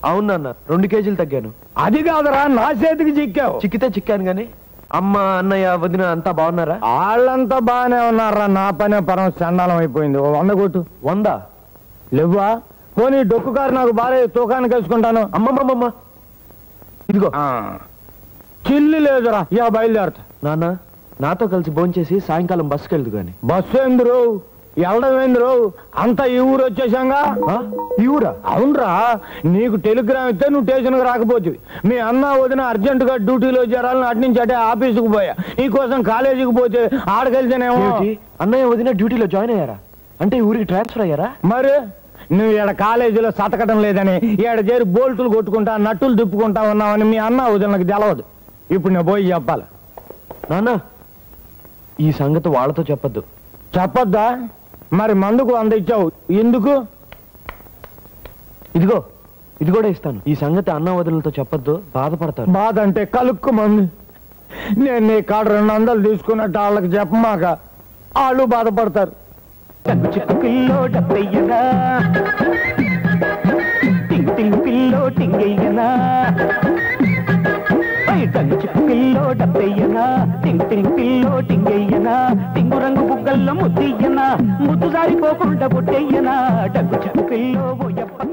అవును నాన్న రెండు కేజీలు తగ్గాను అది కాదురా నా చేతికి చిక్కావు చిక్కితే చిక్కాను గాని అమ్మ అన్నయ్య వదిన అంతా బాగున్నారా వాళ్ళంతా బాగానే ఉన్నారా నా పనే పరం చండాలం అయిపోయింది ఓ వంద కొట్టు వంద లేవా పోనీ డొక్కు కారు నాకు బాగా తూకానికి వేసుకుంటాను అమ్మమ్మమ్మ ఇదిగో చిల్లి లేదురా ఇక బయలుదేరతా నాన్న నాతో కలిసి భోంచేసి సాయంకాలం బస్సుకి వెళ్దు గాని బస్సు ఎందురు వెళ్ళడం ఎందురు అంతా ఈ ఊరు వచ్చేసాంగా ఆ? ఈ ఊరా అవునరా నీకు టెలిగ్రామ్ ఇస్తే నువ్వు స్టేషన్కి రాకపోతుంది మీ అన్న వదిన అర్జెంట్ గా డ్యూటీలో చేరాలని అటు నుంచి అటే ఆఫీసుకు పోయా నీకోసం కాలేజీకి పోతే ఆడకెళ్తేనేమో ఏమిటి? అన్నయ్య వదిన డ్యూటీలో జాయిన్ అయ్యారా అంటే ఈ ఊరికి ట్రాన్స్ఫర్ అయ్యారా మరి నువ్వు ఈడ కాలేజీలో సతకడం లేదని ఈడ చేరి బోల్టులు కొట్టుకుంటా నట్టులు తిప్పుకుంటా ఉన్నావని మీ అన్న వదినకు తెలవదు ఇప్పుడు నేను పోయి చెప్పాలి నాన్న ఈ సంగతి వాళ్ళతో చెప్పొద్దు చెప్పొద్దా మరి మందుకు వంద ఇచ్చావు ఎందుకు ఇదిగో ఇది కూడా ఇస్తాను ఈ సంగతి అన్న వదినలతో చెప్పొద్దు బాధపడతారు బాధ అంటే కలుక్కు మంది నేను నీ కాడ రెండు వందలు తీసుకున్నట్టు వాళ్ళకి చెప్పమాక వాళ్ళు బాధపడతారు చిక్కు పిల్లో డబ్బయ్యనా టింగ్ టింగ్ పిల్లో టింగయ్యనా చిక్కు పిల్లో డబ్బయ్యనా టింగ్ టింగ్ పిల్లో టింగయ్యనా టింగు రంగు బుగ్గల్లో ముద్దయ్యనా ముద్దు జారిపోకుండా బుట్టయ్యనా డగ్గు చిక్కు పిల్లో ఓయప్ప